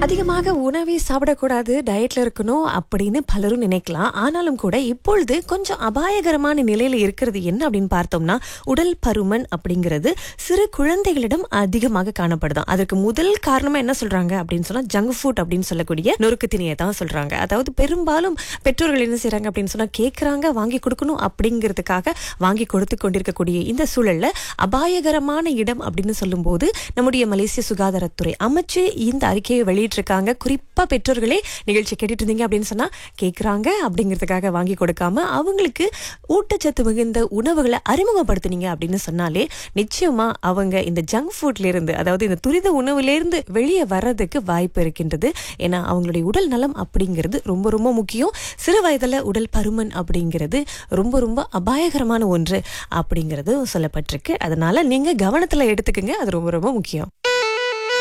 அதிகமாக உணவே சாப்பிடக்கூடாது டயட்ல இருக்கணும் அப்படின்னு பலரும் நினைக்கலாம் ஆனாலும் கூட இப்பொழுது கொஞ்சம் அபாயகரமான நிலையில இருக்கிறது என்ன அப்படின்னு பார்த்தோம்னா உடல் பருமன் அப்படிங்கிறது சிறு குழந்தைகளிடம் அதிகமாக காணப்படுதாம் அதற்கு முதல் காரணமா என்ன சொல்றாங்க அப்படின்னு சொன்னா ஜங்க் ஃபுட் அப்படின்னு சொல்லக்கூடிய நொறுக்கு திணியை தான் சொல்றாங்க அதாவது பெரும்பாலும் பெற்றோர்கள் என்ன செய்றாங்க அப்படின்னு சொன்னா கேட்கறாங்க வாங்கி கொடுக்கணும் அப்படிங்கிறதுக்காக வாங்கி கொடுத்து கொண்டிருக்கக்கூடிய இந்த சூழல்ல அபாயகரமான இடம் அப்படின்னு சொல்லும்போது நம்முடைய மலேசிய சுகாதாரத்துறை அமைச்சு இந்த அறிக்கையை வெளியிட்டிருக்காங்க குறிப்பா பெற்றோர்களே நிகழ்ச்சி கேட்டுட்டு இருந்தீங்க அப்படின்னு சொன்னா கேட்கறாங்க அப்படிங்கிறதுக்காக வாங்கி கொடுக்காம அவங்களுக்கு ஊட்டச்சத்து மிகுந்த உணவுகளை அறிமுகப்படுத்துனீங்க அப்படின்னு சொன்னாலே நிச்சயமா அவங்க இந்த ஜங்க் ஃபுட்ல இருந்து அதாவது இந்த துரித உணவுல இருந்து வெளியே வர்றதுக்கு வாய்ப்பு இருக்கின்றது ஏன்னா அவங்களுடைய உடல் நலம் அப்படிங்கிறது ரொம்ப ரொம்ப முக்கியம் சிறு வயதுல உடல் பருமன் அப்படிங்கிறது ரொம்ப ரொம்ப அபாயகரமான ஒன்று அப்படிங்கிறது சொல்லப்பட்டிருக்கு அதனால நீங்க கவனத்துல எடுத்துக்கங்க அது ரொம்ப ரொம்ப முக்கியம்